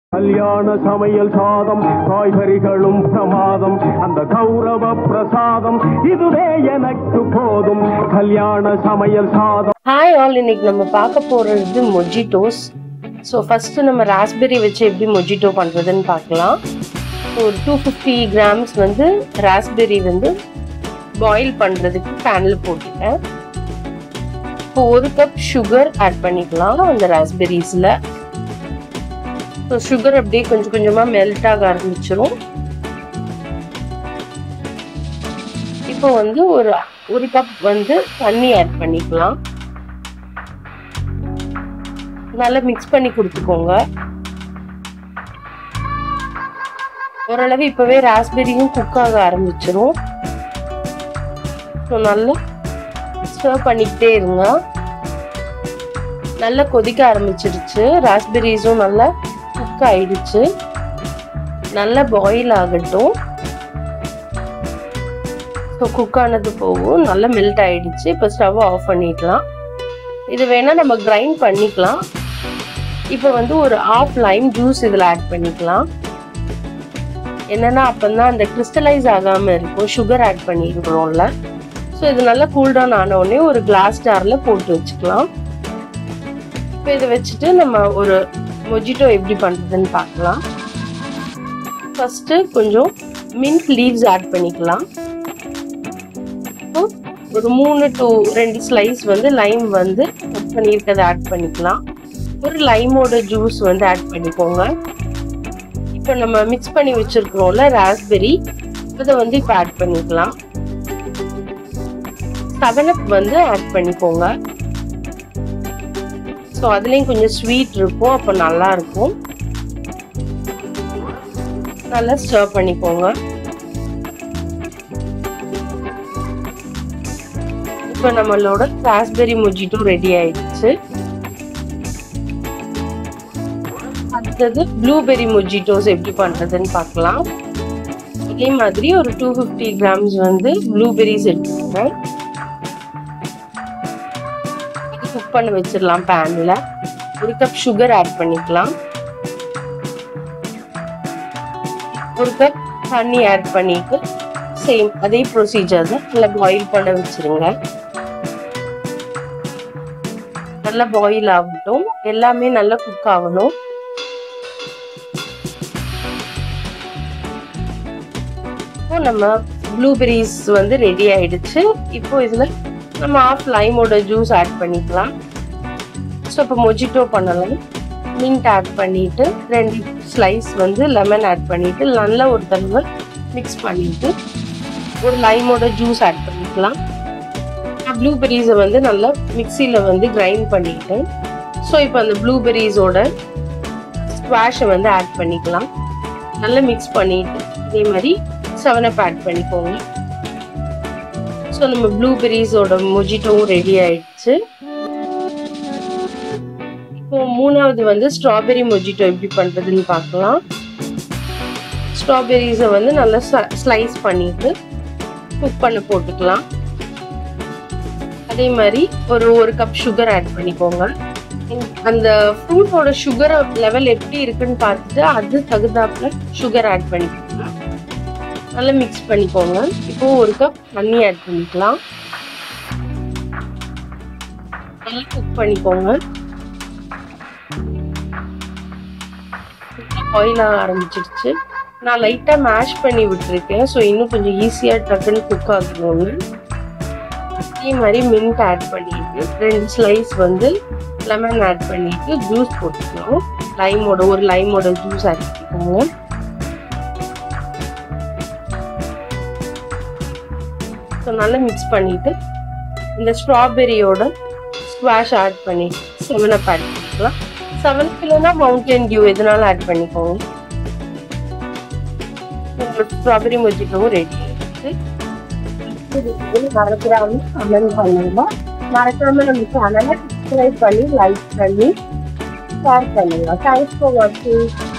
கல்யாண சமையல் சாதம் காய்கறிகளும் பிரமாதம் அந்த கௌரவ பிரசாதம் இதுவே எனக்கு போதும் கல்யாண சமையல் சாதம் ஹாய் ஆல் இன்னைக்கு நம்ம பார்க்க போகிறது மொஜிட்டோஸ் ஸோ ஃபஸ்ட்டு நம்ம ராஸ்பெரி வச்சு எப்படி மொஜிட்டோ பண்ணுறதுன்னு பார்க்கலாம் ஒரு டூ ஃபிஃப்டி கிராம்ஸ் வந்து ராஸ்பெரி வந்து பாயில் பண்ணுறதுக்கு பேனில் போட்டுட்டேன் இப்போ ஒரு கப் சுகர் ஆட் பண்ணிக்கலாம் அந்த ராஸ்பெரிஸில் ஸோ சுகர் அப்படியே கொஞ்சம் கொஞ்சமாக மெல்ட் ஆக ஆரம்பிச்சிரும் இப்போ வந்து ஒரு ஒரு கப் வந்து தண்ணி ஆட் பண்ணிக்கலாம் நல்லா மிக்ஸ் பண்ணி கொடுத்துக்கோங்க ஓரளவு இப்பவே ராஸ்பெரியும் குக் ஆக ஆரம்பிச்சிரும் ஸோ நல்லா ஸ்டர் பண்ணிக்கிட்டே இருங்க நல்லா கொதிக்க ஆரம்பிச்சிருச்சு ராஸ்பெரிஸும் நல்லா குக் ஆயிடுச்சு நல்லா பாயில் ஆகட்டும் ஸோ குக் ஆனது போகும் நல்லா மெல்ட் ஆயிடுச்சு இப்போ ஸ்டவ் ஆஃப் பண்ணிடலாம் இது வேணா நம்ம கிரைண்ட் பண்ணிக்கலாம் இப்போ வந்து ஒரு ஆஃப் லைம் ஜூஸ் இதில் ஆட் பண்ணிக்கலாம் என்னன்னா அப்பந்தான் அந்த கிறிஸ்டலைஸ் ஆகாமல் இருக்கும் சுகர் ஆட் பண்ணிருக்கிறோம்ல ஸோ இது நல்லா கூல் டவுன் ஆன உடனே ஒரு கிளாஸ் ஜாரில் போட்டு வச்சுக்கலாம் இப்போ இதை வச்சுட்டு நம்ம ஒரு மொஜிட்டோ எப்படி பண்ணுறதுன்னு பார்க்கலாம் ஃபஸ்ட்டு கொஞ்சம் மின்ட் லீவ்ஸ் ஆட் பண்ணிக்கலாம் ஒரு மூணு டு ரெண்டு ஸ்லைஸ் வந்து லைம் வந்து கட் பண்ணியிருக்கதை ஆட் பண்ணிக்கலாம் ஒரு லைமோட ஜூஸ் வந்து ஆட் பண்ணிக்கோங்க இப்போ நம்ம மிக்ஸ் பண்ணி வச்சிருக்கிறோம்ல ராஸ்பெரி இதை வந்து இப்போ ஆட் பண்ணிக்கலாம் செவனப் வந்து ஆட் பண்ணிக்கோங்க ஸோ அதுலேயும் கொஞ்சம் ஸ்வீட் இருக்கும் அப்போ நல்லா இருக்கும் நல்லா ஸ்டர் பண்ணிக்கோங்க இப்போ நம்மளோட ராஸ்பெரி மொஜிட்டோ ரெடி ஆயிடுச்சு அடுத்தது ப்ளூபெரி மொஜிட்டோஸ் எப்படி பண்றதுன்னு பார்க்கலாம் இதே மாதிரி ஒரு டூ ஃபிஃப்டி கிராம்ஸ் வந்து ப்ளூபெரிஸ் எடுத்துக்கிறேன் குக் பண்ண வச்சிடலாம் பேனில் ஒரு கப் சுகர் ஆட் பண்ணிக்கலாம் ஒரு கப் தண்ணி ஆட் பண்ணிட்டு சேம் அதே ப்ரொசீஜர் தான் நல்லா பாயில் பண்ண வச்சிருங்க நல்லா பாயில் ஆகட்டும் எல்லாமே நல்லா குக் ஆகணும் இப்போ நம்ம ப்ளூபெரிஸ் வந்து ரெடி ஆயிடுச்சு இப்போ இதுல நம்ம ஆஃப் லைமோட ஜூஸ் ஆட் பண்ணிக்கலாம் ஸோ இப்போ மொஜிட்டோ பண்ணலாம் மின்ட் ஆட் பண்ணிட்டு ரெண்டு ஸ்லைஸ் வந்து லெமன் ஆட் பண்ணிட்டு நல்லா ஒரு தடவை மிக்ஸ் பண்ணிட்டு ஒரு லைமோட ஜூஸ் ஆட் பண்ணிக்கலாம் ப்ளூபெரிஸை வந்து நல்லா மிக்சியில் வந்து கிரைண்ட் பண்ணிட்டேன் ஸோ இப்போ அந்த ப்ளூபெரிஸோட ஸ்குவாஷை வந்து ஆட் பண்ணிக்கலாம் நல்லா மிக்ஸ் பண்ணிட்டு இதே மாதிரி செவனப் ஆட் பண்ணிக்கோங்க ஸோ நம்ம ப்ளூபெரிஸோட மொஜிட்டோவும் ரெடி ஆயிடுச்சு இப்போ மூணாவது வந்து ஸ்ட்ராபெரி மொஜிட்டோ எப்படி பண்ணுறதுன்னு பார்க்கலாம் ஸ்ட்ராபெரிஸை வந்து நல்லா ஸ்லைஸ் பண்ணிட்டு குக் பண்ண போட்டுக்கலாம் அதே மாதிரி ஒரு ஒரு கப் சுகர் ஆட் பண்ணிக்கோங்க அந்த ஃப்ரூட்டோட சுகர் லெவல் எப்படி இருக்குன்னு பார்த்துட்டு அது தகுந்தாப்புல சுகர் ஆட் பண்ணிக்கலாம் நல்லா மிக்ஸ் பண்ணிக்கோங்க இப்போ ஒரு கப் தண்ணி ஆட் பண்ணிக்கலாம் நல்லா குக் பண்ணிக்கோங்க ஆயில் ஆக ஆரம்பிச்சிருச்சு நான் லைட்டாக மேஷ் பண்ணி விட்டுருக்கேன் ஸோ இன்னும் கொஞ்சம் ஈஸியாக டக்குன்னு குக் ஆகணும்னு அதே மாதிரி மின்ட் ஆட் பண்ணிட்டு ரெண்டு ஸ்லைஸ் வந்து லெமன் ஆட் பண்ணிட்டு ஜூஸ் போட்டுக்கணும் லைமோட ஒரு லைமோட ஜூஸ் ஆட் பண்ணிக்கோங்க ஸோ நல்லா மிக்ஸ் பண்ணிட்டு இந்த ஸ்ட்ராபெரியோட ஸ்குவாஷ் ஆட் பண்ணிட்டு செவன் அப் ஆட் பண்ணிக்கலாம் செவன் இல்லைன்னா மவுண்டன் டியூ எதனாலும் ஆட் பண்ணிக்கோங்க ஸ்ட்ராபெரி மொஜிட்டோவும் ரெடி ஆயிடுச்சு மறக்காம கமெண்ட் பண்ணுங்க மறக்காம நம்ம சேனலை சப்ஸ்கிரைப் பண்ணி லைக் பண்ணி ஷேர் பண்ணுங்க தேங்க்ஸ் ஃபார் வாட்சிங்